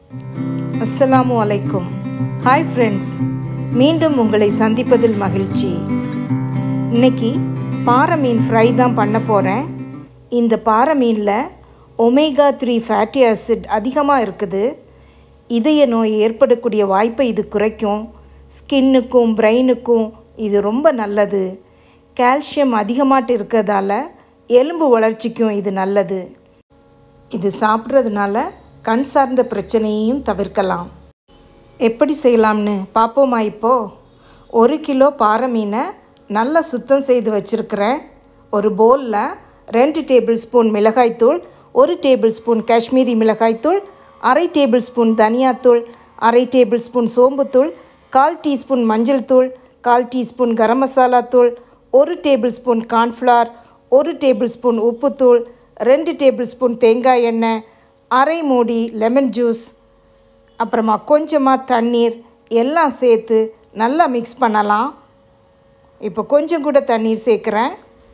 அஸ்ஸலாமு அலைக்கும் hi friends மீண்டும் உங்களை சந்திப்பதில் மகிழ்ச்சி இன்னைக்கு பாறை மீன் ஃப்ரை தான் பண்ண போகிறேன் இந்த பாறை மீனில் ஒமேகா த்ரீ ஃபேட்டி ஆசிட் அதிகமாக இருக்குது இதய நோய் ஏற்படக்கூடிய வாய்ப்பை இது குறைக்கும் ஸ்கின்னுக்கும் பிரெயினுக்கும் இது ரொம்ப நல்லது கால்சியம் அதிகமாட்டு இருக்கிறதால எலும்பு வளர்ச்சிக்கும் இது நல்லது இது சாப்பிட்றதுனால கண் சார்ந்த பிரச்சனையையும் தவிர்க்கலாம் எப்படி செய்யலாம்னு பார்ப்போமா இப்போ ஒரு கிலோ பாறை மீனை நல்லா சுத்தம் செய்து வச்சுருக்கிறேன் ஒரு பவுலில் ரெண்டு டேபிள் ஸ்பூன் மிளகாய்த்தூள் ஒரு டேபிள் ஸ்பூன் காஷ்மீரி மிளகாய்த்தூள் அரை டேபிள் ஸ்பூன் தனியாத்தூள் அரை டேபிள் ஸ்பூன் சோம்புத்தூள் கால் டீஸ்பூன் மஞ்சள் தூள் கால் டீஸ்பூன் கரம் மசாலா தூள் ஒரு டேபிள் ஸ்பூன் கார்ன்ஃப்ளவர் ஒரு டேபிள் ஸ்பூன் உப்புத்தூள் ரெண்டு டேபிள் ஸ்பூன் தேங்காய் எண்ணெய் அரை மூடி லெமன் ஜூஸ் அப்புறமா கொஞ்சமாக தண்ணீர் எல்லாம் சேர்த்து நல்லா மிக்ஸ் பண்ணலாம் இப்போ கொஞ்சம் கூட தண்ணீர் சேர்க்குறேன்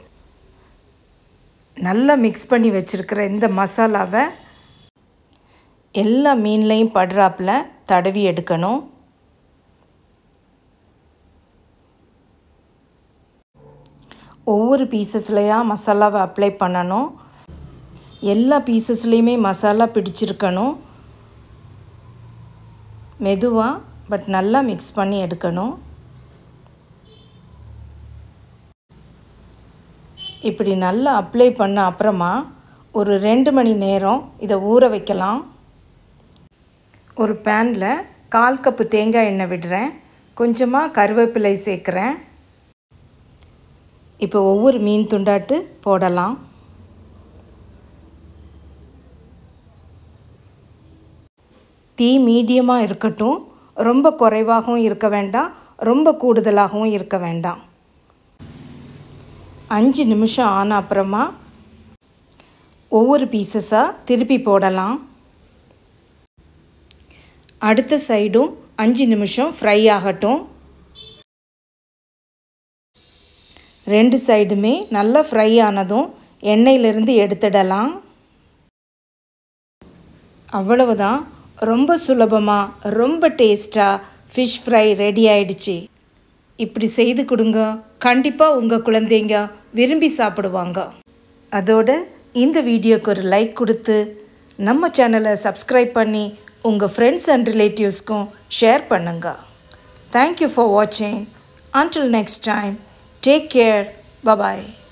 நல்லா மிக்ஸ் பண்ணி வச்சுருக்கிற இந்த மசாலாவை எல்லா மீன்லேயும் படுறாப்பில் தடவி எடுக்கணும் ஒவ்வொரு பீசஸ்லையாக மசாலாவை அப்ளை பண்ணணும் எல்லா பீசஸ்லேயுமே மசாலா பிடிச்சிருக்கணும் மெதுவாக பட் நல்லா மிக்ஸ் பண்ணி எடுக்கணும் இப்படி நல்லா அப்ளை பண்ண அப்புறமா ஒரு ரெண்டு மணி நேரம் இதை ஊற வைக்கலாம் ஒரு பேனில் கால் கப்பு தேங்காய் எண்ணெய் விடுறேன் கொஞ்சமாக கருவேப்பிலை சேர்க்குறேன் இப்போ ஒவ்வொரு மீன் துண்டாட்டு போடலாம் தீ மீடியமாக இருக்கட்டும் ரொம்ப குறைவாகவும் இருக்க வேண்டாம் ரொம்ப கூடுதலாகவும் இருக்க வேண்டாம் அஞ்சு நிமிஷம் ஆன அப்புறமா ஒவ்வொரு பீசஸாக திருப்பி போடலாம் அடுத்த சைடும் அஞ்சு நிமிஷம் ஃப்ரை ஆகட்டும் ரெண்டு சைடுமே நல்லா ஃப்ரை ஆனதும் எண்ணெயிலிருந்து எடுத்துடலாம் அவ்வளவுதான் ரொம்ப சுலபமாக ரொம்ப டேஸ்ட்டாக ஃபிஷ் ஃப்ரை ரெடி ஆயிடுச்சு இப்படி செய்து கொடுங்க கண்டிப்பாக உங்கள் குழந்தைங்க விரும்பி சாப்பிடுவாங்க அதோட இந்த வீடியோக்கு ஒரு லைக் கொடுத்து நம்ம சேனலை சப்ஸ்கிரைப் பண்ணி உங்கள் ஃப்ரெண்ட்ஸ் அண்ட் ரிலேட்டிவ்ஸ்க்கும் ஷேர் பண்ணுங்க தேங்க்யூ ஃபார் வாட்சிங் until next time take care bye bye